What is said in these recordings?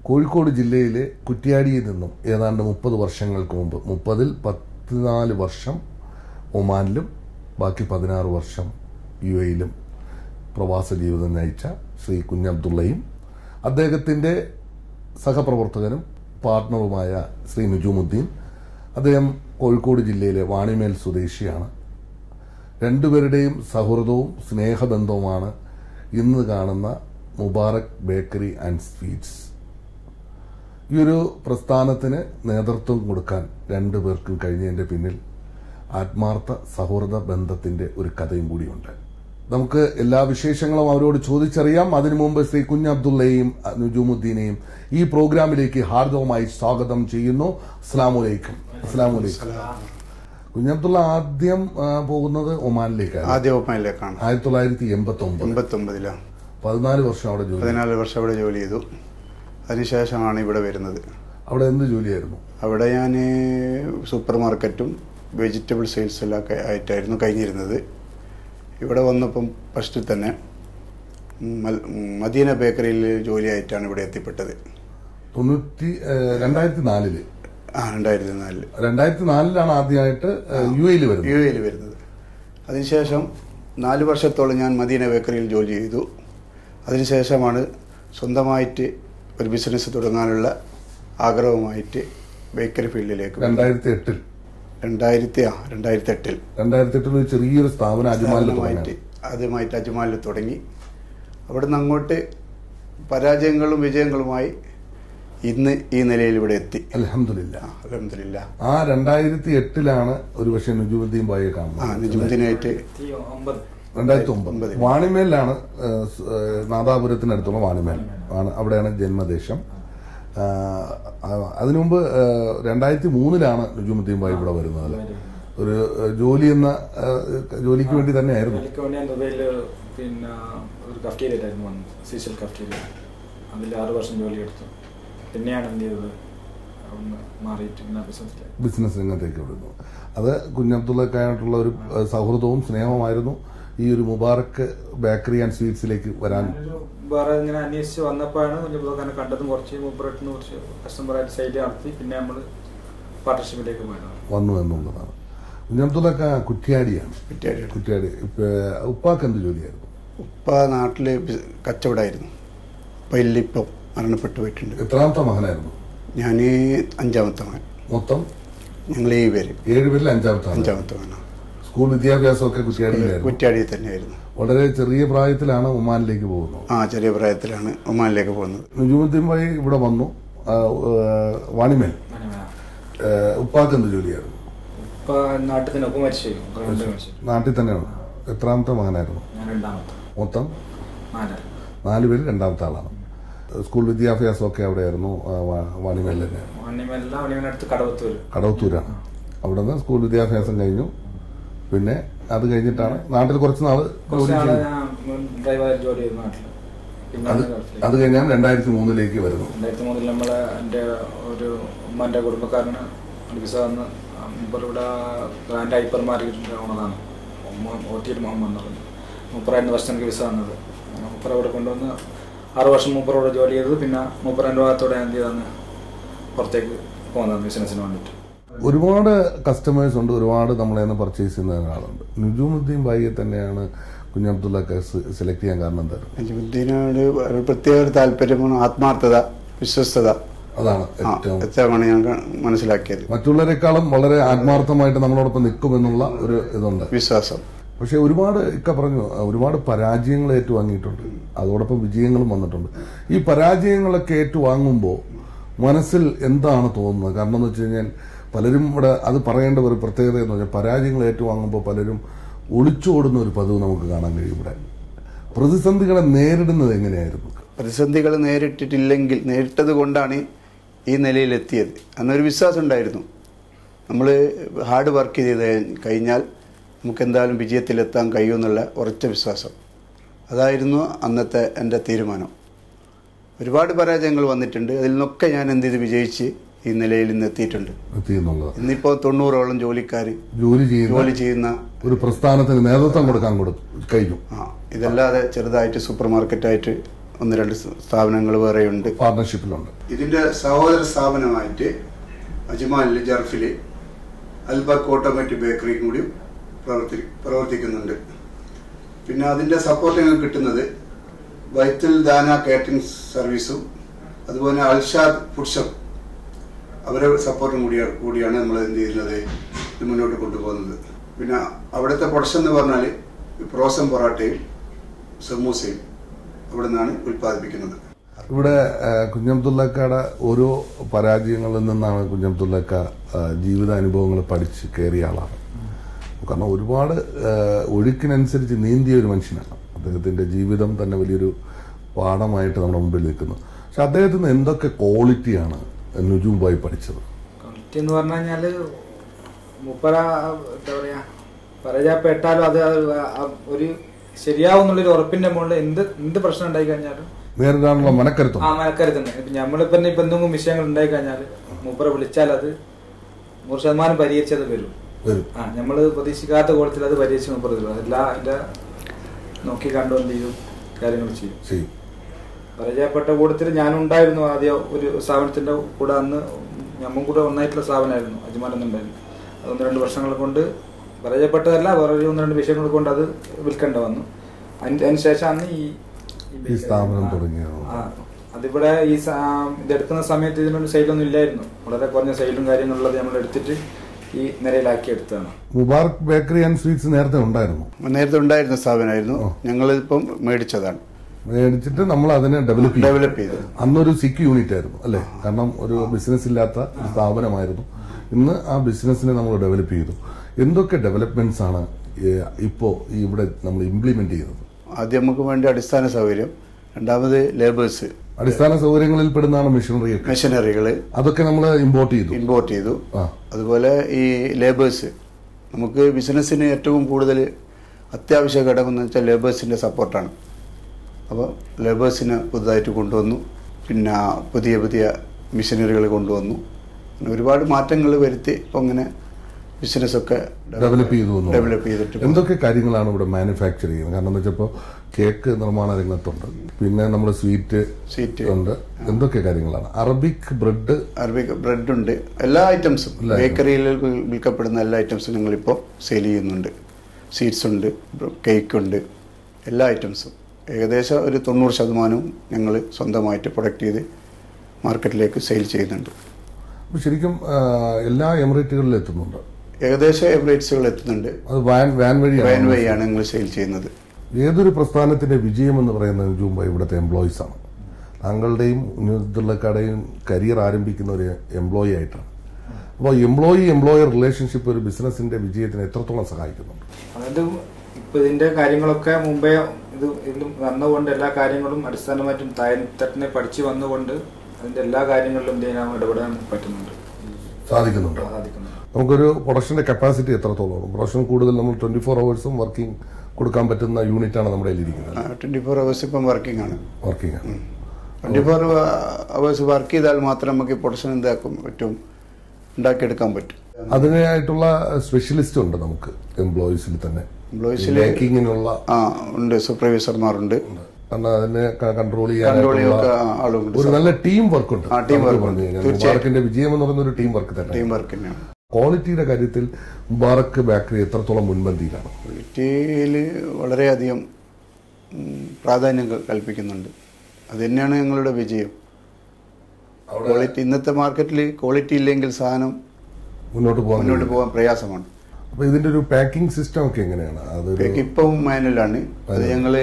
കോഴിക്കോട് ജില്ലയിലെ കുറ്റ്യാടിയിൽ നിന്നും ഏതാണ്ട് മുപ്പത് വർഷങ്ങൾക്ക് മുമ്പ് മുപ്പതിൽ പത്തിനാല് വർഷം ഒമാനിലും ബാക്കി പതിനാറ് വർഷം യു എയിലും പ്രവാസ ജീവിതം നയിച്ച ശ്രീ കുഞ്ഞബ്ദുള്ളയും അദ്ദേഹത്തിൻ്റെ സഹപ്രവർത്തകനും പാർട്ട്ണറുമായ ശ്രീ നുജുമുദ്ദീൻ അദ്ദേഹം കോഴിക്കോട് ജില്ലയിലെ വാണിമേൽ സ്വദേശിയാണ് രണ്ടുപേരുടെയും സൗഹൃദവും സ്നേഹബന്ധവുമാണ് ഇന്ന് കാണുന്ന മുബാറക് ബേക്കറി ആൻഡ് സ്വീറ്റ്സ് ഈ ഒരു പ്രസ്ഥാനത്തിന് നേതൃത്വം കൊടുക്കാൻ രണ്ടുപേർക്കും കഴിഞ്ഞതിന്റെ പിന്നിൽ ആത്മാർത്ഥ സൗഹൃദ ബന്ധത്തിന്റെ ഒരു കഥയും കൂടിയുണ്ട് നമുക്ക് എല്ലാ വിശേഷങ്ങളും അവരോട് ചോദിച്ചറിയാം അതിനു മുമ്പ് ശ്രീ കുഞ്ഞ് അബ്ദുള്ളയെയും നുജുമുദ്ദീനെയും ഈ പ്രോഗ്രാമിലേക്ക് ഹാർദവമായി സ്വാഗതം ചെയ്യുന്നു അസ്സാം വലൈക്കും അസ്സാം വലൈക്കും കുഞ്ഞബ്ദുള്ള ആദ്യം ആ, പോകുന്നത് ഒമാനിലേക്കാണ് ആദ്യ ഒപ്പനയിലേക്കാണ് ആയിരത്തി തൊള്ളായിരത്തി എൺപത്തി ഒമ്പത് എൺപത്തി ഒമ്പതിലാണ് പതിനാല് വർഷം അവിടെ ജോലി പതിനാല് വർഷം അവിടെ ജോലി ചെയ്തു അതിനുശേഷമാണ് ഇവിടെ വരുന്നത് അവിടെ എന്ത് ജോലിയായിരുന്നു അവിടെ ഞാൻ സൂപ്പർ മാർക്കറ്റും വെജിറ്റബിൾ സെയിൽസിലും ഒക്കെ ആയിട്ടായിരുന്നു കഴിഞ്ഞിരുന്നത് ഇവിടെ വന്നപ്പം ഫസ്റ്റിൽ തന്നെ മൽ- മദീന ബേക്കറിയിൽ ജോലിയായിട്ടാണ് ഇവിടെ എത്തിപ്പെട്ടത് തൊണ്ണൂറ്റി ഏഹ്, രണ്ടായിരത്തി നാലില് ആ രണ്ടായിരത്തി നാലില് രണ്ടായിരത്തി നാലിലാണ് ആദ്യമായിട്ട് യു എയിൽ വരുന്നത് യു എയിൽ വരുന്നത് അതിനുശേഷം നാല് വർഷത്തോളം ഞാൻ മദീന ബേക്കറിയിൽ ജോലി ചെയ്തു അതിനുശേഷമാണ് സ്വന്തമായിട്ട് ഒരു ബിസിനസ് തുടങ്ങാനുള്ള ആഗ്രഹവുമായിട്ട് ബേക്കറി ഫീൽഡിലേക്ക് വന്നത്. രണ്ടായിരത്തി എട്ടിൽ രണ്ടായിരത്തി ആ രണ്ടായിരത്തി എട്ടിൽ രണ്ടായിരത്തി എട്ടിൽ ഒരു ചെറിയൊരു സ്ഥാപനം അജ്മാലിൽ സ്ഥാപനമായിട്ട് തുടങ്ങി ആദ്യമായിട്ട് അജ്മാലിൽ തുടങ്ങി അവിടുന്ന് അങ്ങോട്ട് പരാജയങ്ങളും വിജയങ്ങളുമായി ഇന്ന് ഈ നിലയിൽ ഇവിടെ എത്തി അലഹമില്ല അലഹമില്ല ആ രണ്ടായിരത്തി എട്ടിലാണ് ഒരു പക്ഷേ നുജുമുദ്ദീൻ ബായിയെ ആ കാണുന്നത് നിജുമുദ്ദീനായിട്ട് രണ്ടായിരത്തി ഒമ്പത് ഒമ്പതിൽ. വാണിമേലിലാണ് ഏഹ്, സ്- ഏഹ്, നാദാപുരത്തിനടുത്തുള്ള വാണിമേൽ ആണ് അവിടെയാണ് ജന്മദേശം ആഹ്, ആ- അതിനു മുമ്പ് ഏഹ്, രണ്ടായിരത്തി മൂന്നിലാണ് നുജുമുദ്ദീൻ ബായി ഇവിടെ വരുന്നത് ഒരു ഏഹ്, ജോലി എന്ന ഏഹ്, ജോലിക്ക് വേണ്ടി തന്നെയായിരുന്നു എനിക്ക് വേണ്ടി ഞാൻ ദുബൈയിൽ പിന്നെ ഒരു കഫ്റ്റീരിയയിലായിരുന്നു വന്നത് സീസൽ കഫ്റ്റീരിയ അതിൽ ആറ് വർഷം ജോലി എടുത്തു പിന്നെയാണ് എന്ത് ചെയ്തത് അവിടുന്ന് മാറിയിട്ട് പിന്നെ ബിസിനസ്സിലായി ബിസിനസ് രംഗത്തേക്ക് വിടുന്നു അത് കുഞ്ഞബ്ദുള്ളക്കായിട്ടുള്ള ഒരു ഏഹ്, സൗഹൃദവും സ്നേഹമായിരുന്നു ഈ ഒരു മുബാറക്ക് ബേക്കറി ആൻഡ് സ്വീറ്റ്സിലേക്ക് വരാൻ വേറെ ഇങ്ങനെ അന്വേഷിച്ച് വന്നപ്പോഴാണ് കുഞ്ഞബ്ദുള്ളക്കാരനെ കണ്ടതും കുറച്ച് മുപ്പറെട്ടിന് കുറച്ച് കസ്റ്റമറായിട്ട് സൈഡ് നടത്തി പിന്നെ നമ്മൾ പാർട്ട്ണർഷിപ്പിലേക്ക് പോയതാണ് വന്നു എന്നുള്ളതാണ് കുഞ്ഞബ്ദുള്ളക്ക കുറ്റ്യാടിയാണ് കുറ്റ്യാടിയാണ്. കുറ്റ്യാടി ഇപ്പൊ ഉപ്പാക്ക് എന്ത് ജോലിയായിരുന്നു ഉപ്പ നാട്ടിൽ കച്ചവടമായിരുന്നു ഉപ്പ ഇല്ലിപ്പം മരണപ്പെട്ടു പോയിട്ടുണ്ട് എത്രാമത്തെ മകനായിരുന്നു ഞാൻ അഞ്ചാമത്തെ മകൻ മൊത്തം ഞങ്ങൾ ഈ പേര് ഏഴുപേരിൽ അഞ്ചാമത്തെ മകൻ. അഞ്ചാമത്തെ മകനാണ് സ്കൂൾ വിദ്യാഭ്യാസമൊക്കെ കുറ്റ്യാടിയിലായിരുന്നു കുറ്റ്യാടിയിൽ തന്നെയായിരുന്നു വളരെ ചെറിയ പ്രായത്തിലാണ് ഒമാനിലേക്ക് പോകുന്നത് ആ ചെറിയ പ്രായത്തിലാണ് ഒമാനിലേക്ക് പോകുന്നത് നുജുമുദ്ദീൻ ഭായി ഇവിടെ വന്നു ആ, ഏഹ്, വാണിമേൽ ഏഹ്, ഉപ്പാക്ക് എന്ത് ജോലിയായിരുന്നു ഇപ്പൊ നാട്ടിൽ തന്നെ ഒപ്പം മരിച്ചു ഗ്രൗണ്ടിൽ മരിച്ചു നാട്ടിൽ തന്നെയാണ് എത്രാമത്തെ മകനായിരുന്നു ഞാൻ രണ്ടാമത്തെ മൊത്തം നാലര നാല് പേര് രണ്ടാമത്തെ ആളാണ് സ്കൂൾ വിദ്യാഭ്യാസമൊക്കെ അവിടെയായിരുന്നു ആ, വാ- വാണിമേൽ തന്നെ വണ്ണിമെല്ലാം വണ്ണിമെടുത്ത് കടവത്തൂര് കടവത്തൂരാണ് അവിടെ നിന്ന് സ്കൂൾ വിദ്യാഭ്യാസം കഴിഞ്ഞു പിന്നെ അത് കഴിഞ്ഞിട്ടാണ് നാട്ടിൽ കുറച്ച് നാള് കുറച്ച് ജോലി നാളെ ചെയ്തു ഞാൻ ഡ്രൈവർ ജോലി ചെയ്തു നാട്ടില് പിന്നെ അത് ഗൾഫിലേക്ക്. അത് കഴിഞ്ഞാൽ രണ്ടായിരത്തി മൂന്നിലേക്ക് വരുന്നു രണ്ടായിരത്തി മൂന്നിൽ നമ്മളെ എൻ്റെ ഒരു ഉമ്മൻ്റെ കുടുംബക്കാരന് വിസ വന്ന് മുമ്പ് ഇവിടെ ഗ്രാൻഡ് ഹൈപ്പർ മാർക്കറ്റിൻ്റെ ഓണറാണ് ഒ ടി മുഹമ്മദ് എന്ന് പറഞ്ഞു മുപ്പറായിരുന്നു ഫസ്റ്റ് എനിക്ക് വിസ വന്നത് മുപ്പറ ഇവിടെ കൊണ്ടുവന്ന് ആറ് വർഷം മുപ്പറോടെ ജോലി ചെയ്തത് പിന്നെ മുപ്പറിൻ്റെ ഭാഗത്തോടെ ഞാൻ എന്ത് ചെയ്താണ് പുറത്തേക്ക് പോകുന്നത് ബിസിനസ്സിന് വേണ്ടിയിട്ട് ഒരുപാട് കസ്റ്റമേഴ്സ് ഉണ്ട് ഒരുപാട് നമ്മളെ നിന്ന് പർച്ചേസ് ചെയ്യുന്ന ആളുണ്ട് നുജുമുദ്ദീൻ ഭായിയെ തന്നെയാണ് കുഞ്ഞബ്ദുള്ളക്ക് സെലക്ട് ചെയ്യാൻ കാരണം എന്തായിരുന്നു നജമുദ്ദീനോട് ഒരു പ്രത്യേക ഒരു താല്പര്യമാണ് ആത്മാർത്ഥത വിശ്വസ്തത അതാണ് ആ ഏറ്റവും എത്രയാണ് ഞാൻ ക- മനസ്സിലാക്കിയത് മറ്റുള്ളവരെക്കാളും വളരെ ആത്മാർത്ഥമായിട്ട് നമ്മളോടൊപ്പം നിൽക്കുമെന്നുള്ള ഒരു ഇതുണ്ട് വിശ്വാസം പക്ഷെ ഒരുപാട് ഇക്ക പറഞ്ഞു ഒരുപാട് പരാജയങ്ങൾ ഏറ്റുവാങ്ങിയിട്ടുണ്ട് അതോടൊപ്പം വിജയങ്ങളും വന്നിട്ടുണ്ട് ഈ പരാജയങ്ങളൊക്കെ ഏറ്റുവാങ്ങുമ്പോൾ മനസ്സിൽ എന്താണ് തോന്നുന്നത് കാരണം എന്ന് വെച്ച് കഴിഞ്ഞാൽ പലരും ഇവിടെ അത് പറയേണ്ട ഒരു പ്രത്യേകത എന്ന് പറഞ്ഞാൽ പരാജയങ്ങൾ ഏറ്റുവാങ്ങുമ്പോൾ പലരും ഒളിച്ചോടുന്ന ഒരു പതിവ് നമുക്ക് കാണാൻ കഴിയും ഇവിടെ പ്രതിസന്ധികളെ നേരിടുന്നത് എങ്ങനെയായിരുന്നു പ്രതിസന്ധികൾ നേരിട്ടിട്ടില്ലെങ്കിൽ നേരിട്ടത് കൊണ്ടാണ് ഈ നിലയിലെത്തിയത് അന്നൊരു വിശ്വാസം ഉണ്ടായിരുന്നു നമ്മൾ ഹാർഡ് വർക്ക് ചെയ്ത് കഴിഞ്ഞാൽ നമുക്ക് എന്തായാലും വിജയത്തിലെത്താൻ കഴിയുമെന്നുള്ള ഉറച്ച വിശ്വാസം അതായിരുന്നു അന്നത്തെ എൻ്റെ തീരുമാനം ഒരുപാട് പരാജയങ്ങൾ വന്നിട്ടുണ്ട് അതിൽ നിന്നൊക്കെ ഞാൻ എന്ത് ചെയ്ത് വിജയിച്ച് ഈ നിലയിൽ ഇന്ന് എത്തിയിട്ടുണ്ട് എത്തിയെന്നുള്ളത് ഇന്നിപ്പോൾ തൊണ്ണൂറോളം ജോലിക്കാർ ജോലി ചെയ്യുന്ന ജോലി ചെയ്യുന്ന ഒരു പ്രസ്ഥാനത്തിന് നേതൃത്വം കൊടുക്കാൻ കൊടു കഴിഞ്ഞു ആ ഇതല്ലാതെ ചെറുതായിട്ട് സൂപ്പർ മാർക്കറ്റായിട്ട് ഒന്ന് രണ്ട് സ്ഥാപനങ്ങൾ വേറെയുണ്ട് പാർട്ണർഷിപ്പിലുണ്ട് ഇതിന്റെ സഹോദര സ്ഥാപനമായിട്ട് അജ്മാലിൽ ജർഫിൽ അൽബർക്ക് ഓട്ടോമാറ്റിക് ബേക്കറി കൂടി പ്രവർത്തി പ്രവർത്തിക്കുന്നുണ്ട് പിന്നെ അതിന്റെ സപ്പോർട്ട് ഞങ്ങൾക്ക് കിട്ടുന്നത് വൈത്തൽ ദാന കാറ്ററിംഗ് സർവീസും അതുപോലെ അൽഷാദ് ഫുഡ്ഷപ്പ് അവരെ സപ്പോർട്ടും കൂടിയാണ് കൂടിയാണ് നമ്മൾ എന്ത് ചെയ്യുന്നത് ഇത് മുന്നോട്ട് കൊണ്ടുപോകുന്നത് പിന്നെ അവിടുത്തെ പ്രൊഡക്ഷൻ എന്ന് പറഞ്ഞാൽ പ്രോസൻ പൊറാട്ടയും സമൂസയും അവിടെ നിന്നാണ് ഉൽപ്പാദിപ്പിക്കുന്നത് ഇവിടെ ആ, കുഞ്ഞബ്ദുള്ളക്കയുടെ ഓരോ പരാജയങ്ങളിൽ നിന്നാണ് കുഞ്ഞബ്ദുള്ളക്ക ആ, ജീവിതാനുഭവങ്ങൾ പഠിച്ച് കയറിയ ആളാണ് കാരണം ഒരുപാട് ആ, ഒഴുക്കിനനുസരിച്ച് നീന്തിയ ഒരു മനുഷ്യനാണ് അദ്ദേഹത്തിന്റെ ജീവിതം തന്നെ വലിയൊരു പാഠമായിട്ട് നമ്മുടെ മുമ്പിൽ നിൽക്കുന്നു പക്ഷെ അദ്ദേഹത്തിന് എന്തൊക്കെ ക്വാളിറ്റിയാണ് നുജുംബായി പഠിച്ചത് ക്വാളിറ്റി എന്ന് പറഞ്ഞു കഴിഞ്ഞാല് മുപ്പര എന്താ പറയാ പരാജയപ്പെട്ടാലും അത് ആ ഒരു ശരിയാവുന്നുള്ളൊരു ഉറപ്പിന്റെ മുകളിൽ എന്ത് എന്ത് പ്രശ്നം ഉണ്ടായി കഴിഞ്ഞാലും നേരിടാനുള്ള മനക്കരുത്തം ആ മനക്കരുതുണ്ട് ഇപ്പൊ നമ്മളിപ്പോ ഇപ്പൊ എന്തെങ്കിലും വിഷയങ്ങൾ ഉണ്ടായി കഴിഞ്ഞാല് മൂപ്പരെ വിളിച്ചാൽ അത് നൂറ് ശതമാനം പരിഹരിച്ചത് വരും വരും ആ നമ്മള് പ്രതീക്ഷിക്കാത്ത കോളത്തിൽ അത് പരിഹരിച്ച് മൂപ്പർ തരും അതെല്ലാം അതിന്റെ നോക്കി കണ്ടുകൊണ്ട് ചെയ്യും കാര്യങ്ങൾ ചെയ്യും ചെയ്യും പരിചയപ്പെട്ട കൂട്ടത്തിൽ ഞാനുണ്ടായിരുന്നു ആദ്യം ഒരു സ്ഥാപനത്തിന്റെ കൂടെ അന്ന് ഞമ്മ കൂടെ ഒന്നായിട്ടുള്ള സ്ഥാപനമായിരുന്നു അജ്മാലൊന്നുണ്ടായിരുന്നു അത് ഒന്ന് രണ്ട് വർഷങ്ങൾ കൊണ്ട് പരിചയപ്പെട്ടതല്ല വേറെ ഒരു ഒന്ന് രണ്ട് വിഷയങ്ങൾ കൊണ്ട് അത് വിൽക്കേണ്ട വന്നു അതിന് അതിന് ശേഷമാണ് ഈ ഈ സ്ഥാപനം തുടങ്ങിയത് ആ, അതിവിടെ ഈ സ- ആ, ഇതെടുക്കുന്ന സമയത്ത് ഇതിനൊരു സെയിലൊന്നും ഇല്ലായിരുന്നു വളരെ കുറഞ്ഞ സെയിലും കാര്യങ്ങളുള്ളത് നമ്മൾ എടുത്തിട്ട് ഈ നിലയിലാക്കി എടുത്തതാണ് മുബാറക് ബേക്കറി ആൻഡ് സ്വീറ്റ്സ് നേരത്തെ ഉണ്ടായിരുന്നു നേരത്തെ ഉണ്ടായിരുന്ന സ്ഥാപനമായിരുന്നു ഞങ്ങളിപ്പം മേടിച്ചതാണ് മേടിച്ചിട്ട് നമ്മൾ അതിനെ ഡെവലപ്പ് ചെയ്തു ഡെവലപ്പ് ചെയ്തത് അന്നൊരു സിക്ക് യൂണിറ്റ് ആയിരുന്നു അല്ലെ കാരണം ഒരു ബിസിനസ് ഇല്ലാത്ത ഒരു സ്ഥാപനമായിരുന്നു ഇന്ന് ആ ബിസിനസ്സിനെ നമ്മൾ ഡെവലപ്പ് ചെയ്തു എന്തൊക്കെ ഡെവലപ്മെന്റ്സ് ആണ് ഏഹ്, ഇപ്പോ ഈ ഇവിടെ നമ്മൾ ഇംപ്ലിമെന്റ് ചെയ്തത് ആദ്യം നമുക്ക് വേണ്ട അടിസ്ഥാന സൗകര്യം രണ്ടാമത് ലേബേഴ്സ് അടിസ്ഥാന സൗകര്യങ്ങളിൽ പെടുന്നതാണ് മെഷീനറി ഒക്കെ മെഷീനറികൾ അതൊക്കെ നമ്മൾ ഇമ്പോർട്ട് ചെയ്തു ഇമ്പോർട്ട് ചെയ്തു ആ അതുപോലെ ഈ ലേബേഴ്സ് നമുക്ക് ബിസിനസ്സിന് ഏറ്റവും കൂടുതൽ അത്യാവശ്യ ഘടകം എന്ന് വെച്ചാൽ ലേബേഴ്സിൻ്റെ സപ്പോർട്ടാണ് അപ്പോൾ ലേബേഴ്സിനെ പുതുതായിട്ട് കൊണ്ടുവന്നു പിന്നെ പുതിയ പുതിയ മിഷനറികൾ കൊണ്ടുവന്നു അങ്ങനെ ഒരുപാട് മാറ്റങ്ങൾ വരുത്തി ഇപ്പം അങ്ങനെ ബിസിനസ്സൊക്കെ ഡെവലപ്പ് ചെയ്തു എന്നുള്ളത്. ഡെവലപ്പ് ചെയ്തിട്ട് എന്തൊക്കെ കാര്യങ്ങളാണ് ഇവിടെ മാനുഫാക്ചർ ചെയ്യുന്നത് കാരണം എന്താ വെച്ചപ്പോ കേക്ക് നിർമ്മാണ രംഗത്തുണ്ട് പിന്നെ നമ്മൾ സ്വീറ്റ് സ്വീറ്റ് ഉണ്ട് എന്തൊക്കെ കാര്യങ്ങളാണ് അറബിക് ബ്രെഡ് അറബിക് ബ്രെഡ് ഉണ്ട് എല്ലാ ഐറ്റംസും എല്ലാ ബേക്കറിയിൽ വിൽക്കപ്പെടുന്ന എല്ലാ ഐറ്റംസും ഞങ്ങളിപ്പോൾ സെയിൽ ചെയ്യുന്നുണ്ട് സ്വീറ്റ്സ് ഉണ്ട് കേക്ക് ഉണ്ട് എല്ലാ ഐറ്റംസും ഏകദേശം ഒരു തൊണ്ണൂറ് ശതമാനവും ഞങ്ങൾ സ്വന്തമായിട്ട് പ്രൊഡക്റ്റ് ചെയ്ത് മാർക്കറ്റിലേക്ക് സെയിൽ ചെയ്യുന്നുണ്ട് അപ്പൊ ശരിക്കും ആ, എല്ലാ എമിറേറ്റുകളിലും എത്തുന്നുണ്ട് ഏകദേശം എവറേറ്റ്സുകൾ എത്തുന്നുണ്ട് അത് വാൻ വാൻ വൈൻ വഴിയാണ് വഴിയാണ് ഞങ്ങൾ സെയിൽ ചെയ്യുന്നത് ഏതൊരു പ്രസ്ഥാനത്തിന്റെ വിജയം എന്ന് പറയുന്നത് ജൂമ്പ ഇവിടുത്തെ എംപ്ലോയീസ് ആണ് താങ്കളുടെയും ഉന്നതുള്ളക്കടയും കരിയർ ആരംഭിക്കുന്ന ഒരു എംപ്ലോയി ആയിട്ടാണ് അപ്പോൾ എംപ്ലോയി എംപ്ലോയർ റിലേഷൻഷിപ്പ് ഒരു ബിസിനസിന്റെ വിജയത്തിന് എത്രത്തോളം സഹായിക്കുന്നുണ്ട് അതായത് ഇപ്പൊ ഇതിന്റെ കാര്യങ്ങളൊക്കെ മുമ്പേ ഇത് ഇതിലും വന്നുകൊണ്ട് എല്ലാ കാര്യങ്ങളും അടിസ്ഥാനമായിട്ടും താഴെത്തട്ടിനെ പഠിച്ചു വന്നുകൊണ്ട് അതിന്റെ എല്ലാ കാര്യങ്ങളിലും എന്ത് ചെയ്യാൻ ഇടപെടാൻ പറ്റുന്നുണ്ട് സാധിക്കുന്നുണ്ട് സാധിക്കുന്നുണ്ട് നമുക്കൊരു പ്രൊഡക്ഷന്റെ കപ്പാസിറ്റി എത്രത്തോളം പ്രൊഡക്ഷൻ കൂടുതൽ നമ്മൾ ട്വന്റി ഫോർ അവേഴ്സും വർക്കിംഗ് കൊടുക്കാൻ പറ്റുന്ന യൂണിറ്റ് ആണ് നമ്മുടെ കയ്യിലിരിക്കുന്നത് ട്വൻറ്റി ഫോർ അവേഴ്സ് ഇപ്പം വർക്കിംഗ് ആണ് വർക്കിംഗ് ആണ് ട്വൻറ്റി ഫോർ അവേഴ്സ് വർക്ക് ചെയ്താൽ മാത്രം നമുക്ക് പ്രൊഡക്ഷൻ എന്താക്കും പറ്റും ഉണ്ടാക്കിയെടുക്കാൻ പറ്റും അതിനായിട്ടുള്ള സ്പെഷ്യലിസ്റ്റ് ഉണ്ട് നമുക്ക് എംപ്ലോയീസിൽ തന്നെ എംപ്ലോയീസിൽ മേക്കിങ്ങിനുള്ള ആ ഉണ്ട് സൂപ്പർവൈസർമാരുണ്ട് കാരണം അതിനെ കൺട്രോൾ കൺട്രോൾ ചെയ്യാൻ ചെയ്യാൻ ആളുണ്ട് ഒരു നല്ല ടീം വർക്ക് ഉണ്ട് ആ, team work നമുക്ക് ഉണ്ട്. പറഞ്ഞു കഴിഞ്ഞാൽ തീർച്ചയായും. മുബാറക്കിന്റെ വിജയം എന്ന് പറയുന്ന ഒരു ടീം വർക്ക് തന്നെ ടീം വർക്ക് തന്നെയാണ് ക്വാളിറ്റിയുടെ കാര്യത്തിൽ മുബാറക്ക് ബേക്കറി എത്രത്തോളം മുൻപന്തിയിലാണ് ക്വാളിറ്റിയിൽ വളരെയധികം ഉം, പ്രാധാന്യം ക- കൽപ്പിക്കുന്നുണ്ട് അത് തന്നെയാണ് ഞങ്ങളുടെ വിജയം ക്വാളിറ്റി ഇന്നത്തെ മാർക്കറ്റിൽ ക്വാളിറ്റി ഇല്ലെങ്കിൽ സാധനം മുന്നോട്ട് പോകാൻ മുന്നോട്ട് പോകാൻ പ്രയാസമാണ് അപ്പൊ ഇതിന്റെ ഒരു പാക്കിംഗ് സിസ്റ്റം ഒക്കെ എങ്ങനെയാണ് അതൊരു ഇപ്പം ഇപ്പം മാനുവലാണ് അത് ഞങ്ങൾ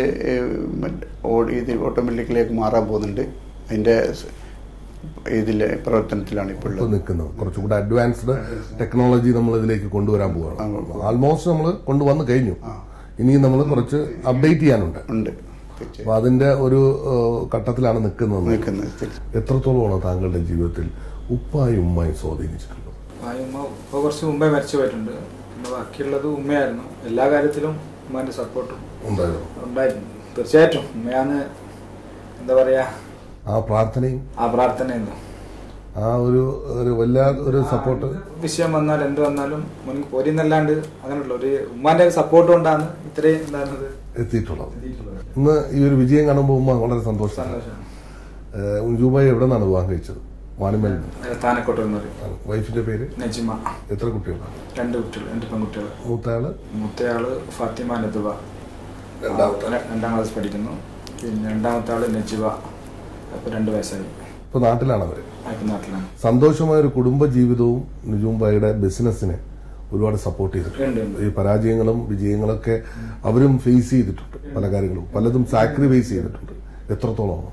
ഇത് ഓട്ടോമാറ്റിക്കിലേക്ക് മാറാൻ പോകുന്നുണ്ട് അതിൻ്റെ ഇതിലെ പ്രവർത്തനത്തിലാണ് ഇപ്പോൾ ഇപ്പൊ ഉള്ളത് നിൽക്കുന്നത് കുറച്ചുകൂടെ അഡ്വാൻസ്ഡ് ടെക്നോളജി നമ്മൾ ഇതിലേക്ക് കൊണ്ടുവരാൻ പോവുകയാണ് ആൾമോസ്റ്റ് നമ്മൾ കൊണ്ടുവന്ന് കഴിഞ്ഞു ഇനിയും നമ്മൾ കുറച്ച് അപ്ഡേറ്റ് ചെയ്യാനുണ്ട് ഉണ്ട് തീർച്ചയായും അപ്പൊ അതിന്റെ ഒരു ഏഹ്, ഘട്ടത്തിലാണ് നിൽക്കുന്നത് നിൽക്കുന്നത് തീർച്ചയായും. എത്രത്തോളമാണ് താങ്കളുടെ ജീവിതത്തിൽ ഉപ്പായും ഉമ്മായും സ്വാധീനിച്ചിട്ടുള്ളത് ഉമ്മ ഇപ്പൊ കുറച്ച് മുമ്പേ മരിച്ചു പോയിട്ടുണ്ട് പിന്നെ ബാക്കിയുള്ളത് ഉമ്മയായിരുന്നു എല്ലാ കാര്യത്തിലും ഉമ്മാന്റെ സപ്പോർട്ടും ഉണ്ടായിരുന്നു ഉണ്ടായിരുന്നു തീർച്ചയായിട്ടും ഉമ്മയാണ് എന്താ പറയാ ആ പ്രാർത്ഥനയും ആ പ്രാർത്ഥനയായിരുന്നു ആ ഒരു ഒരു വല്ലാത്ത ഒരു സപ്പോർട്ട് വിഷയം വന്നാൽ എന്ത് വന്നാലും മുന്നിൽ പോരിന്നല്ലാണ്ട് അങ്ങനെയുള്ള ഒരു ഉമ്മാന്റെ സപ്പോർട്ട് കൊണ്ടാണ് ഇത്രയും എന്താണത് എത്തിയിട്ടുള്ളത് എത്തിയിട്ടുള്ളത് ഇന്ന് ഈ ഒരു വിജയം കാണുമ്പോൾ ഉമ്മ വളരെ സന്തോഷമാണ് സന്തോഷമാണ് ഉജുബായി എവിടെ നിന്നാണ് വിവാഹം കഴിച്ചത് വാണിമേൽ താനക്കോട്ട് എന്ന് പറയും വൈഫിന്റെ പേര് നജിമ എത്ര കുട്ടികളാണ് രണ്ട് കുട്ടികൾ രണ്ട് പെൺകുട്ടികൾ മൂത്തയാള് മൂത്തയാള് ഫാത്തിമ നദുബ രണ്ടാമത്തെ? ര- രണ്ടാം ക്ലാസ് പഠിക്കുന്നു പിന്നെ രണ്ടാമത്തെ ആള് നജിബ അപ്പൊ രണ്ട് വയസ്സായി ഇപ്പൊ നാട്ടിലാണ് അവര് അയക്കുന്ന നാട്ടിലാണ് സന്തോഷമായ ഒരു കുടുംബ ജീവിതവും നുജുംബായിയുടെ ബിസിനസ്സിനെ ഒരുപാട് സപ്പോർട്ട് ചെയ്തിട്ടുണ്ട് ഉണ്ട്, ഉണ്ട്. ഈ പരാജയങ്ങളും വിജയങ്ങളൊക്കെ അവരും ഫേസ് ചെയ്തിട്ടുണ്ട് പല കാര്യങ്ങളും പലതും സാക്രിഫൈസ് ചെയ്തിട്ടുണ്ട് എത്രത്തോളം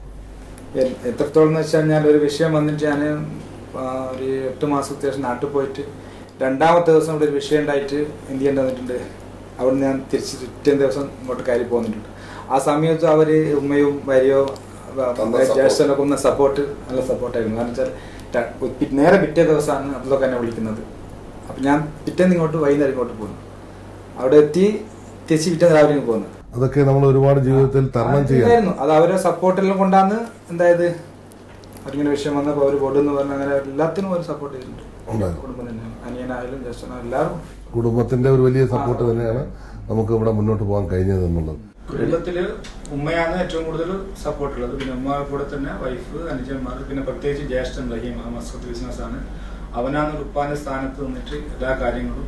എ- എത്രത്തോളം എന്ന് വെച്ചാൽ ഞാൻ ഒരു വിഷയം വന്നിട്ട് ഞാൻ ഒരു എട്ട് മാസത്തിന് ശേഷം നാട്ടിൽ പോയിട്ട് രണ്ടാമത്തെ ദിവസം ഇവിടെ ഒരു വിഷയം ഉണ്ടായിട്ട് എന്ത് ചെയ്യേണ്ടി വന്നിട്ടുണ്ട് അവിടെ ഞാൻ തിരിച്ച് പിറ്റേ ദിവസം ഇങ്ങോട്ട് കയറി പോകുന്നിട്ടുണ്ട് ആ സമയത്ത് അവർ ഉമ്മയും ഭാര്യയോ തന്ന support. ജ്യേഷ്ഠനൊക്കെ ഒന്ന് സപ്പോർട്ട് നല്ല സപ്പോർട്ടായിരുന്നു കാരണം വെച്ചാൽ ര- പി- നേരെ പിറ്റേ ദിവസമാണ് അബ്ദുള്ളൊക്കെ എന്നെ വിളിക്കുന്നത് അപ്പം ഞാൻ പിറ്റേന്ന് ഇങ്ങോട്ട് വൈകുന്നേരം ഇങ്ങോട്ട് പോകുന്നു അവിടെ എത്തി തിരിച്ച് പിറ്റേ രാവിലെ ഇങ്ങ് പോകുന്നു അതൊക്കെ നമ്മൾ ഒരുപാട് ജീവിതത്തിൽ തരണം ചെയ്യാൻ ഉണ്ടായിരുന്നു. അത് അവരെ സപ്പോർട്ടെല്ലാം കൊണ്ടാണ് എന്തായത് അവരിങ്ങനെ വിഷയം വന്നപ്പോൾ അവർ ബോർഡെന്ന് പറഞ്ഞ അങ്ങനെ എല്ലാത്തിനും അവർ സപ്പോർട്ട് ചെയ്തിട്ടുണ്ട് ഉണ്ടായിരുന്നു. കുടുംബം തന്നെയാണ് അനിയനായാലും ജ്യേഷ്ഠനായാലും എല്ലാവരും കുടുംബത്തിന്റെ ഒരു വലിയ സപ്പോർട്ട് തന്നെയാണ് നമുക്ക് ഇവിടെ മുന്നോട്ട് പോകാൻ കഴിഞ്ഞത് എന്നുള്ളത് കുടുംബത്തില് ഉമ്മയാണ് ഏറ്റവും കൂടുതൽ സപ്പോർട്ട് ഉള്ളത് പിന്നെ ഉമ്മ കൂടെ തന്നെ വൈഫ് അനുജന്മാർ പിന്നെ പ്രത്യേകിച്ച് ജ്യേഷ്ഠൻ റഹീം മസ്കത്ത് ബിസിനസ് ആണ് അവനാണ് ഒരു ഉപ്പാന്റെ സ്ഥാനത്ത് നിന്നിട്ട് എല്ലാ കാര്യങ്ങളും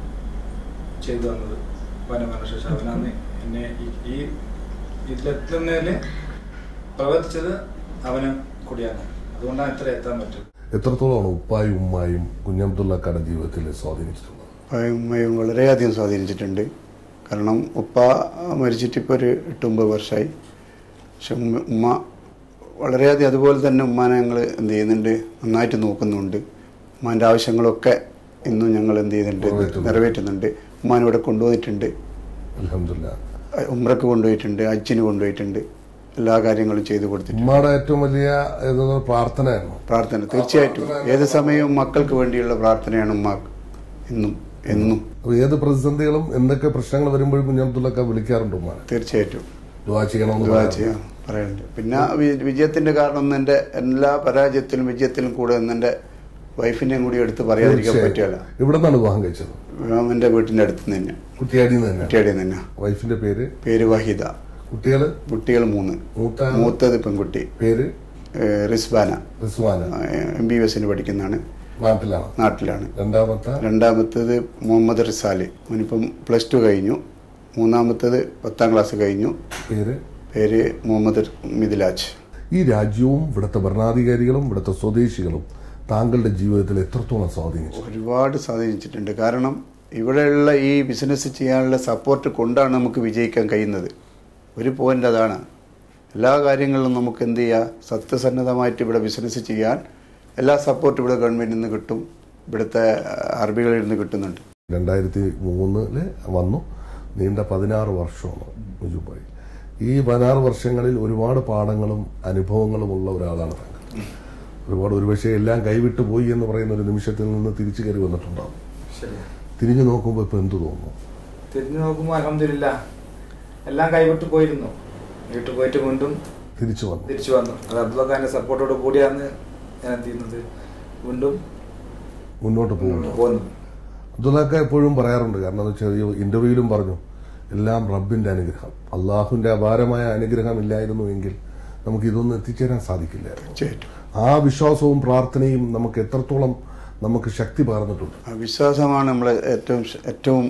ചെയ്തു തന്നത് ഉപ്പാന്റെ മരണശേഷം അവനാണ് എന്നെ ഈ- ഈ ഇതിലെത്തുന്നതില് പ്രവർത്തിച്ചത് അവന് കൂടിയാണ് അതുകൊണ്ടാണ് ഇത്ര എത്താൻ പറ്റും എത്രത്തോളമാണ് ഉപ്പായും ഉമ്മായും കുഞ്ഞബ്ദുള്ളക്കാരുടെ ജീവിതത്തിൽ സ്വാധീനിച്ചിട്ടുള്ളത് ഉപ്പയും ഉമ്മയും വളരെയധികം സ്വാധീനിച്ചിട്ടുണ്ട് കാരണം ഉപ്പ മരിച്ചിട്ട് ഇപ്പോൾ ഒരു എട്ടൊമ്പത് വർഷമായി പക്ഷെ ഉമ്മ ഉമ്മ വളരെയധികം അതുപോലെ തന്നെ ഉമ്മാനെ ഞങ്ങൾ എന്ത് ചെയ്യുന്നുണ്ട് നന്നായിട്ട് നോക്കുന്നുണ്ട് ഉമ്മാൻ്റെ ആവശ്യങ്ങളൊക്കെ ഇന്നും ഞങ്ങൾ എന്ത് ചെയ്യുന്നുണ്ട് നിറവേറ്റുന്നു. നിറവേറ്റുന്നുണ്ട് ഉമ്മാനെ ഇവിടെ കൊണ്ടുപോയിട്ടുണ്ട് അലഹമില്ല ഉമ്രക്ക് കൊണ്ടുപോയിട്ടുണ്ട് അജ്ജിന് കൊണ്ടുപോയിട്ടുണ്ട് എല്ലാ കാര്യങ്ങളും ചെയ്തു കൊടുത്തിട്ടുണ്ട് ഉമ്മയുടെ ഏറ്റവും വലിയ ഏതെന്ന് പ്രാർത്ഥനയായിരുന്നു പ്രാർത്ഥന തീർച്ചയായിട്ടും ഏത് സമയവും മക്കൾക്ക് വേണ്ടിയുള്ള പ്രാർത്ഥനയാണ് ഉമ്മ ഇന്നും എന്നും അപ്പൊ ഏത് പ്രതിസന്ധികളും എന്തൊക്കെ പ്രശ്നങ്ങൾ വരുമ്പോഴും കുഞ്ഞബ്ദുള്ളക്ക വിളിക്കാറുണ്ട് ഉമ്മാനെ തീർച്ചയായിട്ടും ദുവാ ചെയ്യണമെന്ന് ദുആ പറയാറുണ്ട്. ചെയ്യാം പറയാനുണ്ട് പിന്നെ വി- വിജയത്തിന്റെ കാരണം ഒന്ന് എൻ്റെ എല്ലാ പരാജയത്തിലും വിജയത്തിലും കൂടെ ഒന്ന് എൻ്റെ വൈഫിനെയും കൂടി എടുത്ത് പറയാതിരിക്കാൻ പറ്റില്ല തീർച്ചയായും ഇവിടെ നിന്നാണ് വിവാഹം കഴിച്ചത് എൻ്റെ വീട്ടിൻ്റെ അടുത്ത് നിന്ന് തന്നെ കുട്ടിയാടിയിൽ നിന്ന് തന്നെ കുട്ടിയുടെ തന്നെ വൈഫിന്റെ പേര് പേര് വഹിദ കുട്ടികള് കുട്ടികൾ മൂന്ന് മൂത്ത മൂത്തത് പെൺകുട്ടി പേര് ഏഹ് റിസ്ബാന റിസ്വാന എം ബി എസിന് പഠിക്കുന്നതാണ് നാട്ടിലാണ് നാട്ടിലാണ് രണ്ടാമത്തെ രണ്ടാമത്തേത് മുഹമ്മദ് റിസാല് അവനിപ്പം പ്ലസ് ടു കഴിഞ്ഞു മൂന്നാമത്തേത് പത്താം ക്ലാസ് കഴിഞ്ഞു പേര് പേര് മുഹമ്മദ് മിഥിലാജ് ഈ രാജ്യവും ഇവിടുത്തെ ഭരണാധികാരികളും ഇവിടുത്തെ സ്വദേശികളും താങ്കളുടെ ജീവിതത്തിൽ എത്രത്തോളം സ്വാധീനിച്ചു ഒരുപാട് സ്വാധീനിച്ചിട്ടുണ്ട് കാരണം ഇവിടെയുള്ള ഈ ബിസിനസ് ചെയ്യാനുള്ള സപ്പോർട്ട് കൊണ്ടാണ് നമുക്ക് വിജയിക്കാൻ കഴിയുന്നത് ഒരു പോയിന്റ് അതാണ് എല്ലാ കാര്യങ്ങളിലും നമുക്ക് എന്ത് ചെയ്യാം സത്യസന്നദ്ധമായിട്ട് ഇവിടെ ബിസിനസ് ചെയ്യാൻ എല്ലാ സപ്പോർട്ടും ഇവിടെ ഗവൺമെന്റിൽ നിന്ന് കിട്ടും ഇവിടുത്തെ അറബികളിൽ നിന്ന് കിട്ടുന്നുണ്ട് രണ്ടായിരത്തി മൂന്നില് വന്നു നീണ്ട പതിനാറ് വർഷമാണ് മുജുബായി ഈ പതിനാറ് വർഷങ്ങളിൽ ഒരുപാട് പാഠങ്ങളും അനുഭവങ്ങളും ഉള്ള ഒരാളാണ് താങ്കൾ ഒരുപാട് ഒരുപക്ഷെ എല്ലാം കൈവിട്ടു പോയി എന്ന് പറയുന്ന ഒരു നിമിഷത്തിൽ നിന്ന് തിരിച്ചു കയറി വന്നിട്ടുണ്ടാവും ശരി തിരിഞ്ഞു നോക്കുമ്പോൾ ഇപ്പൊ എന്ത് തോന്നുന്നു തിരിഞ്ഞു നോക്കുമ്പോൾ അലഹമില്ല എല്ലാം കൈവിട്ട് പോയിരുന്നു വീട്ടിൽ പോയിട്ട് വീണ്ടും തിരിച്ചു വന്നു തിരിച്ചു വന്നു അത് അബ്ദുള്ള ഖാന്റെ സപ്പോർട്ടോട് കൂടിയാണ് ഞാൻ എന്ത് ചെയ്യുന്നത് വീണ്ടും മുന്നോട്ട് പോകുന്നു പോകുന്നത് അബ്ദുള്ളക്ക എപ്പോഴും പറയാറുണ്ട് കാരണം എന്ന് വെച്ചാൽ ഈ ഇന്റർവ്യൂവിലും പറഞ്ഞു എല്ലാം റബ്ബിന്റെ അനുഗ്രഹം അള്ളാഹുവിന്റെ അപാരമായ അനുഗ്രഹം ഇല്ലായിരുന്നു എങ്കിൽ നമുക്ക് ഇതൊന്നും എത്തിച്ചേരാൻ സാധിക്കില്ലായിരുന്നു തീർച്ചയായിട്ടും ആ വിശ്വാസവും പ്രാർത്ഥനയും നമുക്ക് എത്രത്തോളം നമുക്ക് ശക്തി പകർന്നിട്ടുണ്ട് ആ വിശ്വാസമാണ് നമ്മൾ ഏറ്റവും ശ- ഏറ്റവും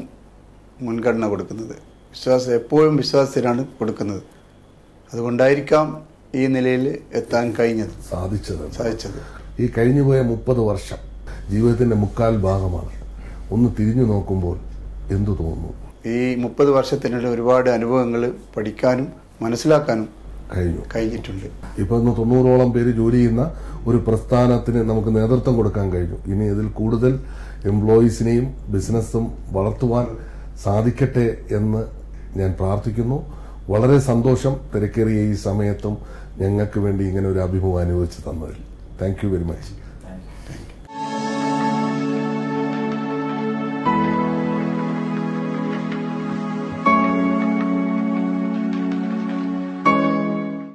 മുൻഗണന കൊടുക്കുന്നത് വിശ്വാസം എപ്പോഴും വിശ്വാസത്തിനാണ് കൊടുക്കുന്നത് അതുകൊണ്ടായിരിക്കാം ഈ നിലയിൽ എത്താൻ കഴിഞ്ഞത് സാധിച്ചത് സാധിച്ചത് ഈ കഴിഞ്ഞുപോയ മുപ്പത് വർഷം ജീവിതത്തിന്റെ മുക്കാൽ ഭാഗമാണ് ഒന്ന് തിരിഞ്ഞു നോക്കുമ്പോൾ എന്തു തോന്നുന്നു ഈ മുപ്പത് വർഷത്തിനിടെ ഒരുപാട് അനുഭവങ്ങൾ പഠിക്കാനും മനസ്സിലാക്കാനും കഴിഞ്ഞു കഴിഞ്ഞിട്ടുണ്ട് ഇപ്പൊ ഇന്ന് തൊണ്ണൂറോളം പേര് ജോലി ചെയ്യുന്ന ഒരു പ്രസ്ഥാനത്തിന് നമുക്ക് നേതൃത്വം കൊടുക്കാൻ കഴിഞ്ഞു ഇനി ഇതിൽ കൂടുതൽ എംപ്ലോയീസിനെയും ബിസിനസ്സും വളർത്തുവാൻ സാധിക്കട്ടെ എന്ന് ഞാൻ പ്രാർത്ഥിക്കുന്നു വളരെ സന്തോഷം തിരക്കേറിയ ഈ സമയത്തും ഞങ്ങൾക്ക് വേണ്ടി ഇങ്ങനെ ഒരു അഭിമുഖം അനുവദിച്ചു തന്നതിൽ താങ്ക് യു വെരി മച്ച്